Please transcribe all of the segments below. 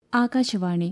ആകാശവാണി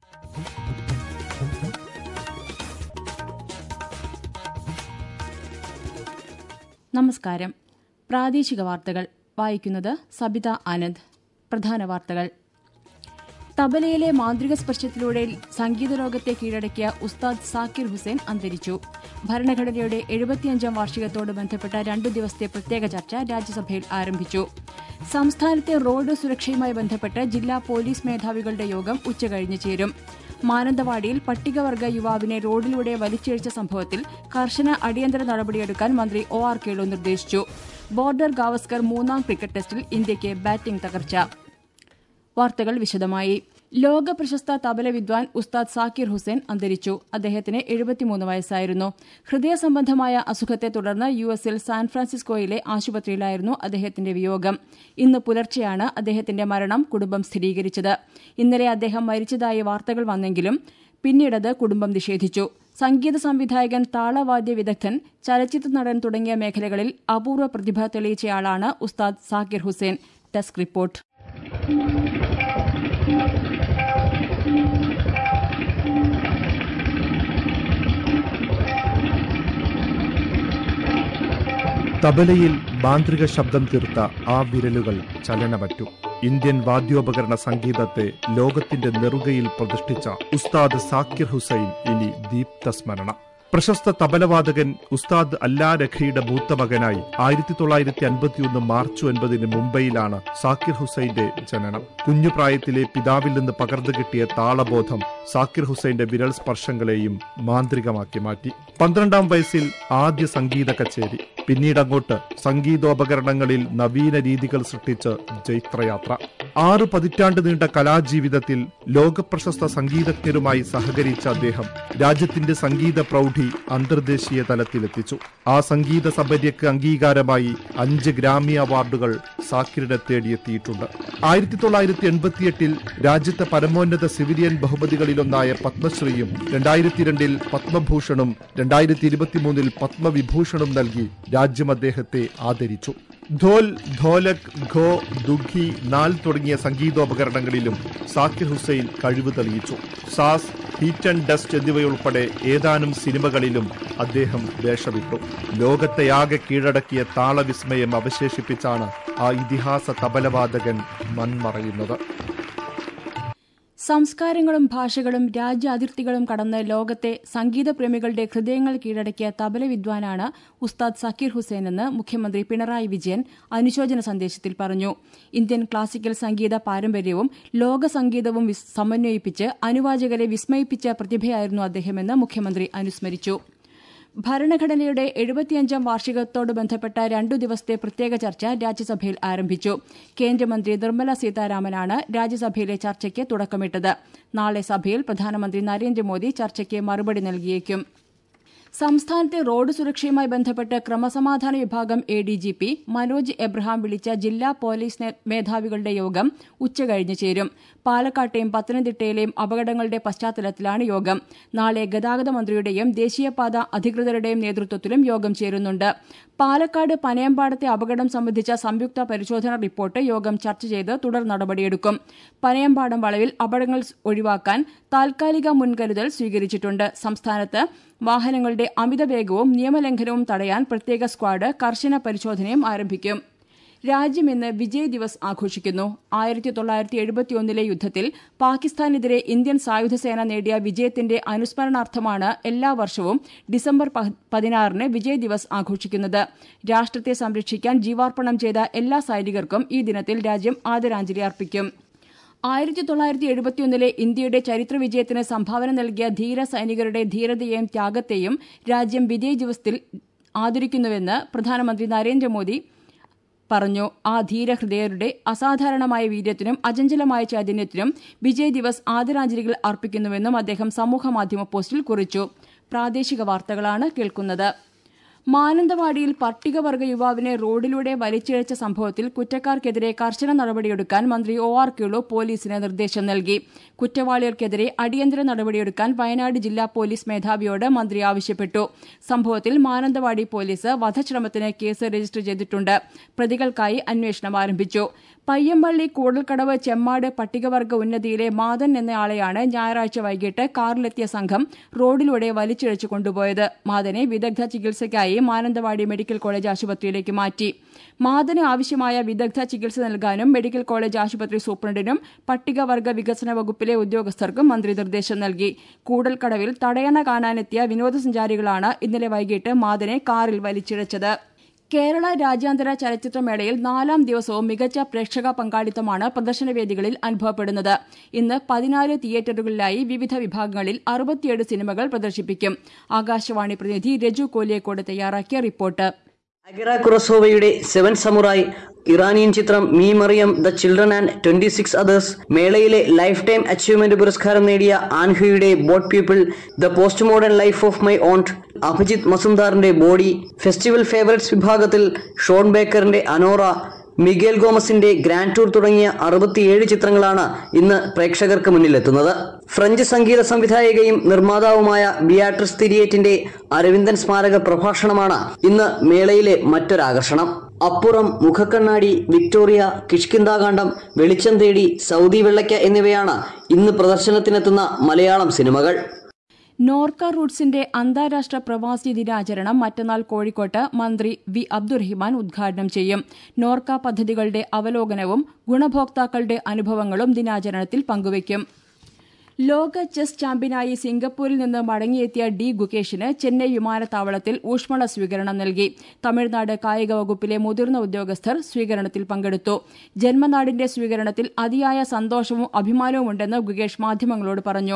നമസ്കാരം പ്രാദേശിക വാർത്തകൾ വായിക്കുന്നത് സബിത ആനന്ദ് പ്രധാന വാർത്തകൾ തബലയിലെ മാന്ത്രിക സ്പർശത്തിലൂടെ സംഗീത ലോകത്തെ കീഴടക്കിയ ഉസ്താദ് സാക്കിർ ഹുസൈൻ അന്തരിച്ചു ഭരണഘടനയുടെ എഴുപത്തിയഞ്ചാം വാർഷികത്തോട് ബന്ധപ്പെട്ട രണ്ടു ദിവസത്തെ പ്രത്യേക ചർച്ച രാജ്യസഭയിൽ ആരംഭിച്ചു സംസ്ഥാനത്തെ റോഡ് സുരക്ഷയുമായി ബന്ധപ്പെട്ട് ജില്ലാ പോലീസ് മേധാവികളുടെ യോഗം ഉച്ചകഴിഞ്ഞ് ചേരും മാനന്തവാടിയിൽ പട്ടികവർഗ യുവാവിനെ റോഡിലൂടെ വലിച്ചിഴച്ച സംഭവത്തിൽ കർശന അടിയന്തര നടപടിയെടുക്കാൻ മന്ത്രി ഒ ആർ കേളു നിർദ്ദേശിച്ചു ബോർഡർ ഗാവസ്കർ മൂന്നാം ക്രിക്കറ്റ് ടെസ്റ്റിൽ ഇന്ത്യയ്ക്ക് ബാറ്റിംഗ് തകർച്ച വാർത്തകൾ വിശദമായി ലോക പ്രശസ്ത തബല വിദ്വാൻ ഉസ്താദ് സാക്കിർ ഹുസൈൻ അന്തരിച്ചു അദ്ദേഹത്തിന് എഴുപത്തിമൂന്ന് വയസ്സായിരുന്നു ഹൃദയ സംബന്ധമായ അസുഖത്തെ തുടർന്ന് യു എസിൽ സാൻ ഫ്രാൻസിസ്കോയിലെ ആശുപത്രിയിലായിരുന്നു അദ്ദേഹത്തിന്റെ വിയോഗം ഇന്ന് പുലർച്ചെയാണ് അദ്ദേഹത്തിന്റെ മരണം കുടുംബം സ്ഥിരീകരിച്ചത് ഇന്നലെ അദ്ദേഹം മരിച്ചതായി വാർത്തകൾ വന്നെങ്കിലും പിന്നീടത് കുടുംബം നിഷേധിച്ചു സംഗീത സംവിധായകൻ താളവാദ്യ വിദഗ്ധൻ ചലച്ചിത്ര നടൻ തുടങ്ങിയ മേഖലകളിൽ അപൂർവ പ്രതിഭ തെളിയിച്ചയാളാണ് ഉസ്താദ് സാക്കിർ ഹുസൈൻ ഡെസ്ക് റിപ്പോർട്ട് തബലയിൽ മാന്ത്രിക ശബ്ദം തീർത്ത ആ വിരലുകൾ ചലനമറ്റു ഇന്ത്യൻ വാദ്യോപകരണ സംഗീതത്തെ ലോകത്തിന്റെ നെറുകയിൽ പ്രതിഷ്ഠിച്ച ഉസ്താദ് സാക്കിർ ഹുസൈൻ ഇനി ദീപ്തസ്മരണ പ്രശസ്ത തബലവാദകൻ ഉസ്താദ് അല്ലാ രഖയുടെ മൂത്ത മകനായി ആയിരത്തി തൊള്ളായിരത്തി അൻപത്തിയൊന്ന് മാർച്ച് ഒൻപതിന് മുംബൈയിലാണ് സാക്കിർ ഹുസൈന്റെ ജനനം കുഞ്ഞുപ്രായത്തിലെ പിതാവിൽ നിന്ന് പകർന്നു കിട്ടിയ താളബോധം സാക്കിർ ഹുസൈന്റെ വിരൽ സ്പർശങ്ങളെയും മാന്ത്രികമാക്കി മാറ്റി പന്ത്രണ്ടാം വയസ്സിൽ ആദ്യ സംഗീത കച്ചേരി പിന്നീട് അങ്ങോട്ട് സംഗീതോപകരണങ്ങളിൽ നവീന രീതികൾ സൃഷ്ടിച്ച് ജൈത്രയാത്ര ആറു പതിറ്റാണ്ട് നീണ്ട കലാജീവിതത്തിൽ ലോകപ്രശസ്ത സംഗീതജ്ഞരുമായി സഹകരിച്ച അദ്ദേഹം രാജ്യത്തിന്റെ സംഗീത പ്രൗഢി അന്തർദേശീയ തലത്തിലെത്തിച്ചു ആ സംഗീത സമ്പര്യക്ക് അംഗീകാരമായി അഞ്ച് ഗ്രാമി അവാർഡുകൾ സാക്കിറിനെ തേടിയെത്തിയിട്ടുണ്ട് ആയിരത്തി തൊള്ളായിരത്തി എൺപത്തിയെട്ടിൽ രാജ്യത്തെ പരമോന്നത സിവിലിയൻ ബഹുമതികളിലൊന്നായ പത്മശ്രീയും രണ്ടായിരത്തി രണ്ടിൽ പത്മഭൂഷണും രണ്ടായിരത്തി ഇരുപത്തിമൂന്നിൽ പത്മവിഭൂഷണും നൽകി രാജ്യം അദ്ദേഹത്തെ ആദരിച്ചു ധോൽ ധോലക് ഘോ ദുഖി നാൽ തുടങ്ങിയ സംഗീതോപകരണങ്ങളിലും സാക്കിർ ഹുസൈൻ കഴിവ് തെളിയിച്ചു സാസ് ഹീറ്റ് ആൻഡ് ഡസ്റ്റ് എന്നിവയുൾപ്പെടെ ഏതാനും സിനിമകളിലും അദ്ദേഹം വേഷമിട്ടു ലോകത്തെയാകെ കീഴടക്കിയ താളവിസ്മയം അവശേഷിപ്പിച്ചാണ് ആ ഇതിഹാസ തബലവാദകൻ മൺമറയുന്നത് സംസ്കാരങ്ങളും ഭാഷകളും രാജ്യ അതിർത്തികളും കടന്ന് ലോകത്തെ സംഗീതപ്രേമികളുടെ ഹൃദയങ്ങൾ കീഴടക്കിയ തബല വിദ്വാനാണ് ഉസ്താദ് സക്കീർ ഹുസൈൻ എന്ന് മുഖ്യമന്ത്രി പിണറായി വിജയൻ അനുശോചന സന്ദേശത്തിൽ പറഞ്ഞു ഇന്ത്യൻ ക്ലാസിക്കൽ സംഗീത പാരമ്പര്യവും ലോക സംഗീതവും സമന്വയിപ്പിച്ച് അനുവാചകരെ വിസ്മയിപ്പിച്ച പ്രതിഭയായിരുന്നു അദ്ദേഹമെന്ന് മുഖ്യമന്ത്രി അനുസ്മരിച്ചു ഭരണഘടനയുടെ എഴുപത്തിയഞ്ചാം വാർഷികത്തോട് ബന്ധപ്പെട്ട രണ്ടു ദിവസത്തെ പ്രത്യേക ചർച്ച രാജ്യസഭയിൽ ആരംഭിച്ചു കേന്ദ്രമന്ത്രി നിർമ്മല സീതാരാമനാണ് രാജ്യസഭയിലെ ചർച്ചയ്ക്ക് തുടക്കമിട്ടത് നാളെ സഭയിൽ പ്രധാനമന്ത്രി നരേന്ദ്രമോദി ചർച്ചയ്ക്ക് മറുപടി നൽകിയേക്കും സംസ്ഥാനത്തെ റോഡ് സുരക്ഷയുമായി ബന്ധപ്പെട്ട് ക്രമസമാധാന വിഭാഗം A D G P Manoj Abraham വിളിച്ച ജില്ലാ പോലീസ് മേധാവികളുടെ യോഗം ഉച്ചകഴിഞ്ഞ് ചേരും പാലക്കാട്ടെയും പത്തനംതിട്ടയിലെയും അപകടങ്ങളുടെ പശ്ചാത്തലത്തിലാണ് യോഗം നാളെ ഗതാഗത മന്ത്രിയുടെയും ദേശീയപാത അധികൃതരുടെയും നേതൃത്വത്തിലും യോഗം ചേരുന്നുണ്ട് പാലക്കാട് പനയമ്പാടത്തെ അപകടം സംബന്ധിച്ച സംയുക്ത പരിശോധനാ റിപ്പോർട്ട് യോഗം ചർച്ച ചെയ്ത് തുടർ നടപടിയെടുക്കും പനയമ്പാടം വളവിൽ അപകടങ്ങൾ ഒഴിവാക്കാൻ താൽക്കാലിക മുൻകരുതൽ സ്വീകരിച്ചിട്ടുണ്ട് സംസ്ഥാനത്ത് വാഹനങ്ങളുടെ അമിതവേഗവും നിയമലംഘനവും തടയാൻ പ്രത്യേക സ്ക്വാഡ് കർശന പരിശോധനയും ആരംഭിക്കും രാജ്യം ഇന്ന് വിജയ് ദിവസ് ആഘോഷിക്കുന്നു ആയിരത്തി തൊള്ളായിരത്തി എഴുപത്തിയൊന്നിലെ യുദ്ധത്തിൽ പാകിസ്ഥാനെതിരെ ഇന്ത്യൻ സായുധസേന നേടിയ വിജയത്തിന്റെ അനുസ്മരണാർത്ഥമാണ് എല്ലാ വർഷവും ഡിസംബർ പതിനാറിന് വിജയ് ദിവസ് ആഘോഷിക്കുന്നത് രാഷ്ട്രത്തെ സംരക്ഷിക്കാൻ ജീവാർപ്പണം ചെയ്ത എല്ലാ സൈനികർക്കും ഈ ദിനത്തിൽ രാജ്യം ആദരാഞ്ജലി അർപ്പിക്കും ആയിരത്തി തൊള്ളായിരത്തി എഴുപത്തിയൊന്നിലെ ഇന്ത്യയുടെ ചരിത്ര വിജയത്തിന് സംഭാവന നൽകിയ ധീര സൈനികരുടെ ധീരതയെയും ത്യാഗത്തെയും രാജ്യം വിജയ് ദിവസത്തിൽ ആദരിക്കുന്നുവെന്ന് പ്രധാനമന്ത്രി നരേന്ദ്രമോദി പറഞ്ഞു ആ ധീരഹൃദയരുടെ അസാധാരണമായ വീര്യത്തിനും അചഞ്ചലമായ ചൈതന്യത്തിനും വിജയ് ദിവസ് ആദരാഞ്ജലികൾ അർപ്പിക്കുന്നുവെന്നും അദ്ദേഹം സമൂഹമാധ്യമ പോസ്റ്റിൽ കുറിച്ചു പ്രാദേശിക വാർത്തകളാണ് കേൾക്കുന്നത് മാനന്തവാടിയിൽ പട്ടികവർഗ യുവാവിനെ റോഡിലൂടെ വലിച്ചിഴച്ച സംഭവത്തിൽ കുറ്റക്കാർക്കെതിരെ കർശന നടപടിയെടുക്കാൻ മന്ത്രി ഒ ആർ കേളു പോലീസിന് നിർദ്ദേശം നൽകി കുറ്റവാളികൾക്കെതിരെ അടിയന്തര നടപടിയെടുക്കാൻ വയനാട് ജില്ലാ പോലീസ് മേധാവിയോട് മന്ത്രി ആവശ്യപ്പെട്ടു സംഭവത്തിൽ മാനന്തവാടി പോലീസ് വധശ്രമത്തിന് കേസ് രജിസ്റ്റർ ചെയ്തിട്ടുണ്ട് പ്രതികൾക്കായി അന്വേഷണം ആരംഭിച്ചു പയ്യമ്പള്ളി കൂടൽക്കടവ് ചെമ്മാട് പട്ടികവർഗ ഉന്നതിയിലെ മാതൻ എന്നയാളെയാണ് ഞായറാഴ്ച വൈകിട്ട് കാറിലെത്തിയ സംഘം റോഡിലൂടെ വലിച്ചിഴച്ചു കൊണ്ടുപോയത് മാതനെ വിദഗ്ധ ചികിത്സയ്ക്കായി മാനന്തവാടി മെഡിക്കൽ കോളേജ് ആശുപത്രിയിലേക്ക് മാറ്റി മാതന് ആവശ്യമായ വിദഗ്ധ ചികിത്സ നൽകാനും മെഡിക്കൽ കോളേജ് ആശുപത്രി സൂപ്രണ്ടിനും പട്ടികവർഗ വികസന വകുപ്പിലെ ഉദ്യോഗസ്ഥർക്കും മന്ത്രി നിർദ്ദേശം നൽകി കൂടൽക്കടവിൽ തടയണ കാണാനെത്തിയ വിനോദസഞ്ചാരികളാണ് ഇന്നലെ വൈകിട്ട് മാതനെ കാറിൽ വലിച്ചിഴച്ചത് കേരള രാജ്യാന്തര ചലച്ചിത്രമേളയിൽ നാലാം ദിവസവും മികച്ച പ്രേക്ഷക പങ്കാളിത്തമാണ് പ്രദർശനവേദികളിൽ അനുഭവപ്പെടുന്നത് ഇന്ന് പതിനാല് തിയേറ്ററുകളിലായി വിവിധ വിഭാഗങ്ങളിൽ അറുപത്തിയേഴ് സിനിമകൾ പ്രദർശിപ്പിക്കും ആകാശവാണി പ്രതിനിധി രജു കോലിയേക്കോട് തയ്യാറാക്കിയ റിപ്പോർട്ട് അഗിറ കുറസോവയുടെ സെവൻ സമുറായി ഇറാനിയൻ ചിത്രം me Maryam the children and twenty six others മേളയിലെ ലൈഫ് ടൈം അച്ചീവ്മെന്റ് പുരസ്കാരം നേടിയ ആൻഹുയുടെ boat people the post modern life of my aunt Abhijith മസുന്ദാറിന്റെ ബോഡി ഫെസ്റ്റിവൽ ഫേവറേറ്റ്സ് വിഭാഗത്തിൽ ഷോൺ ബേക്കറിന്റെ അനോറ മിഗേൽ ഗോമസിന്റെ ഗ്രാൻഡ് ടൂർ തുടങ്ങിയ അറുപത്തിയേഴ് ചിത്രങ്ങളാണ് ഇന്ന് പ്രേക്ഷകർക്ക് മുന്നിലെത്തുന്നത് ഫ്രഞ്ച് സംഗീത സംവിധായകയും നിർമ്മാതാവുമായ ബിയാട്രിസ് തിരിയേറ്റിന്റെ അരവിന്ദൻ സ്മാരക പ്രഭാഷണമാണ് ഇന്ന് മേളയിലെ മറ്റൊരാകർഷണം അപ്പുറം മുഖക്കണ്ണാടി വിക്ടോറിയ കിഷ്കിന്താകാന്ഡം വെളിച്ചം തേടി സൗദി വെള്ളയ്ക്ക എന്നിവയാണ് ഇന്ന് പ്രദർശനത്തിനെത്തുന്ന മലയാളം സിനിമകൾ നോർക്ക റൂട്ട്സിന്റെ അന്താരാഷ്ട്ര പ്രവാസി ദിനാചരണം മറ്റന്നാൾ കോഴിക്കോട്ട് മന്ത്രി വി അബ്ദുറഹിമാൻ ഉദ്ഘാടനം ചെയ്യും നോർക്ക പദ്ധതികളുടെ അവലോകനവും ഗുണഭോക്താക്കളുടെ അനുഭവങ്ങളും ദിനാചരണത്തിൽ പങ്കുവയ്ക്കും ലോക ചെസ് ചാമ്പ്യനായി സിംഗപ്പൂരിൽ നിന്ന് മടങ്ങിയെത്തിയ ഡി ഗുകേഷിന് ചെന്നൈ വിമാനത്താവളത്തിൽ ഊഷ്മള സ്വീകരണം നൽകി തമിഴ്നാട് കായിക വകുപ്പിലെ മുതിർന്ന ഉദ്യോഗസ്ഥർ സ്വീകരണത്തിൽ പങ്കെടുത്തു ജന്മനാടിന്റെ സ്വീകരണത്തിൽ അതിയായ സന്തോഷവും അഭിമാനവുമുണ്ടെന്ന് ഗുകേഷ് മാധ്യമങ്ങളോട് പറഞ്ഞു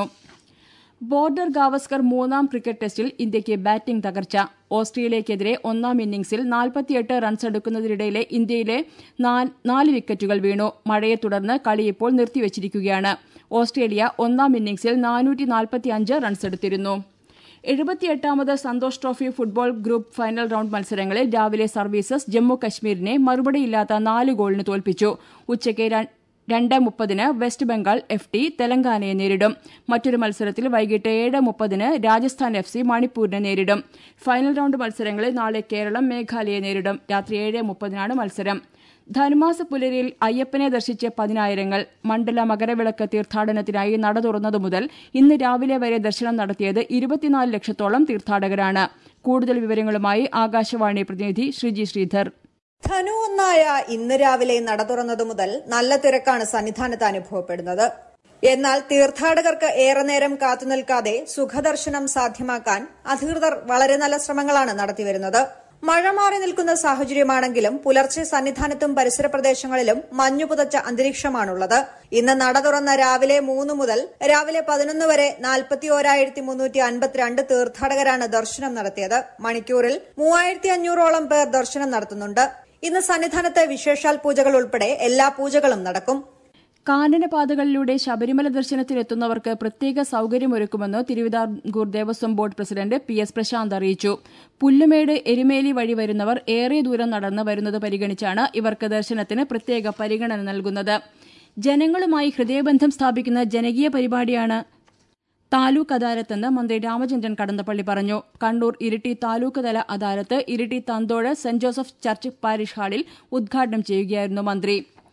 ബോർഡർ ഗാവസ്കർ മൂന്നാം ക്രിക്കറ്റ് ടെസ്റ്റിൽ ഇന്ത്യയ്ക്ക് ബാറ്റിംഗ് തകർച്ച ഓസ്ട്രേലിയയ്ക്കെതിരെ ഒന്നാം ഇന്നിംഗ്സിൽ നാൽപ്പത്തിയെട്ട് റൺസ് എടുക്കുന്നതിനിടയിലെ ഇന്ത്യയിലെ നാല് വിക്കറ്റുകൾ വീണു മഴയെ തുടർന്ന് കളി ഇപ്പോൾ നിർത്തിവച്ചിരിക്കുകയാണ് ഓസ്ട്രേലിയ ഒന്നാം ഇന്നിംഗ്സിൽ നാനൂറ്റി നാൽപ്പത്തിയഞ്ച് റൺസ് എടുത്തിരുന്നു എഴുപത്തിയെട്ടാമത് Santosh trophy football group final round മത്സരങ്ങളിൽ രാവിലെ സർവീസസ് ജമ്മു കശ്മീരിനെ മറുപടിയില്ലാത്ത നാല് ഗോളിന് തോൽപ്പിച്ചു ഉച്ചയ്ക്ക് രണ്ട് മുപ്പതിന് വെസ്റ്റ് ബംഗാൾ എഫ് ടി തെലങ്കാനയെ നേരിടും മറ്റൊരു മത്സരത്തിൽ വൈകിട്ട് ഏഴ് മുപ്പതിന് രാജസ്ഥാൻ എഫ് സി മണിപ്പൂരിനെ നേരിടും ഫൈനൽ റൌണ്ട് മത്സരങ്ങളിൽ നാളെ കേരളം മേഘാലയെ നേരിടും രാത്രി ഏഴ് മുപ്പതിനാണ് മത്സരം ധനുമാസ പുലരിയിൽ അയ്യപ്പനെ ദർശിച്ച് പതിനായിരങ്ങൾ മണ്ഡല മകരവിളക്ക് തീർത്ഥാടനത്തിനായി നട തുറന്നതു മുതൽ ഇന്ന് രാവിലെ വരെ ദർശനം നടത്തിയത് ഇരുപത്തിനാല് ലക്ഷത്തോളം തീർത്ഥാടകരാണ് കൂടുതൽ വിവരങ്ങളുമായി ആകാശവാണി പ്രതിനിധി ശ്രീജി ശ്രീധർ ധനു ഒന്നായ ഇന്ന് രാവിലെ നട തുറന്നതു മുതൽ നല്ല തിരക്കാണ് സന്നിധാനത്ത് അനുഭവപ്പെടുന്നത് എന്നാൽ തീർത്ഥാടകർക്ക് ഏറെ നേരം കാത്തുനിൽക്കാതെ സുഖദർശനം സാധ്യമാക്കാൻ അധികൃതർ വളരെ നല്ല ശ്രമങ്ങളാണ് നടത്തിവരുന്നത് മഴ മാറി നിൽക്കുന്ന സാഹചര്യമാണെങ്കിലും പുലർച്ചെ സന്നിധാനത്തും പരിസര പ്രദേശങ്ങളിലും മഞ്ഞു പുതച്ച അന്തരീക്ഷമാണുള്ളത് ഇന്ന് നട തുറന്ന രാവിലെ മൂന്ന് മുതൽ രാവിലെ പതിനൊന്ന് വരെ നാൽപ്പത്തി ഓരായിരത്തി മുന്നൂറ്റി അൻപത്തിരണ്ട് തീർത്ഥാടകരാണ് ദർശനം നടത്തിയത് മണിക്കൂറിൽ മൂവായിരത്തി അഞ്ഞൂറോളം പേർ ദർശനം നടത്തുന്നുണ്ട് ഇന്ന് സന്നിധാനത്ത് വിശേഷാൽ പൂജകൾ ഉൾപ്പെടെ എല്ലാ പൂജകളും നടക്കും കാനനപാതകളിലൂടെ ശബരിമല ദർശനത്തിനെത്തുന്നവർക്ക് പ്രത്യേക സൌകര്യമൊരുക്കുമെന്ന് Thiruvithamkoor Devaswom board president P S Prasanth അറിയിച്ചു പുല്ലുമേട് എരുമേലി വഴി വരുന്നവർ ഏറെ ദൂരം നടന്ന് വരുന്നത് പരിഗണിച്ചാണ് ഇവർക്ക് ദർശനത്തിന് പ്രത്യേക പരിഗണന നൽകുന്നത് ജനങ്ങളുമായി ഹൃദയബന്ധം സ്ഥാപിക്കുന്ന ജനകീയ പരിപാടിയാണ് താലൂക്ക് അദാലത്തെന്ന് മന്ത്രി രാമചന്ദ്രൻ കടന്നപ്പള്ളി പറഞ്ഞു കണ്ണൂർ ഇരിട്ടി താലൂക്ക് തല adalat Iritty Thanthode saint Joseph church parish ഹാളിൽ ഉദ്ഘാടനം ചെയ്യുകയായിരുന്നു മന്ത്രി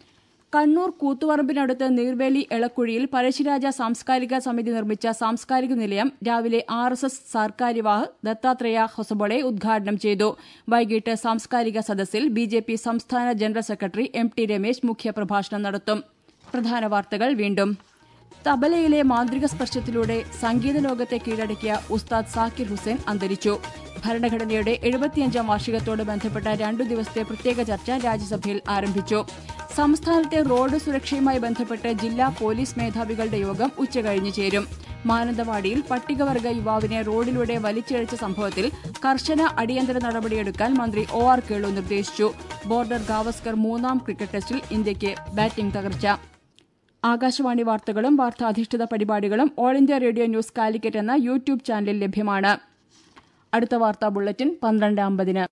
കണ്ണൂർ കൂത്തുപറമ്പിനടുത്ത് നീർവേലി എളക്കുഴിയിൽ പഴശ്ശിരാജ സാംസ്കാരിക സമിതി നിർമ്മിച്ച സാംസ്കാരിക നിലയം രാവിലെ R S S Sarkaryavah Dattatreya Hosabale ഉദ്ഘാടനം ചെയ്തു വൈകിട്ട് സാംസ്കാരിക സദസ്സിൽ ബി ജെ പി സംസ്ഥാന general secretary M T Ramesh മുഖ്യപ്രഭാഷണം നടത്തും പ്രധാന വാർത്തകൾ വീണ്ടും തബലയിലെ മാന്ത്രിക സ്പർശത്തിലൂടെ സംഗീത ലോകത്തെ കീഴടക്കിയ ഉസ്താദ് സാക്കിർ ഹുസൈൻ അന്തരിച്ചു ഭരണഘടനയുടെ എഴുപത്തിയഞ്ചാം വാർഷികത്തോട് ബന്ധപ്പെട്ട രണ്ടു ദിവസത്തെ പ്രത്യേക ചർച്ച രാജ്യസഭയിൽ ആരംഭിച്ചു സംസ്ഥാനത്തെ റോഡ് സുരക്ഷയുമായി ബന്ധപ്പെട്ട് ജില്ലാ പോലീസ് മേധാവികളുടെ യോഗം ഉച്ചകഴിഞ്ഞ് ചേരും മാനന്തവാടിയിൽ പട്ടികവർഗ യുവാവിനെ റോഡിലൂടെ വലിച്ചിഴച്ച സംഭവത്തിൽ കർശന അടിയന്തര നടപടിയെടുക്കാൻ മന്ത്രി ഒ ആർ കേളു നിർദ്ദേശിച്ചു ബോർഡർ ഗാവസ്കർ മൂന്നാം ക്രിക്കറ്റ് ടെസ്റ്റിൽ ഇന്ത്യയ്ക്ക് ബാറ്റിംഗ് തകർച്ച ആകാശവാണി വാർത്തകളും വാർത്താധിഷ്ഠിത പരിപാടികളും all India radio news Calicut എന്ന യൂട്യൂബ് ചാനലിൽ ലഭ്യമാണ് അടുത്ത വാർത്താ ബുള്ളറ്റിൻ പന്ത്രണ്ട് അമ്പതിന്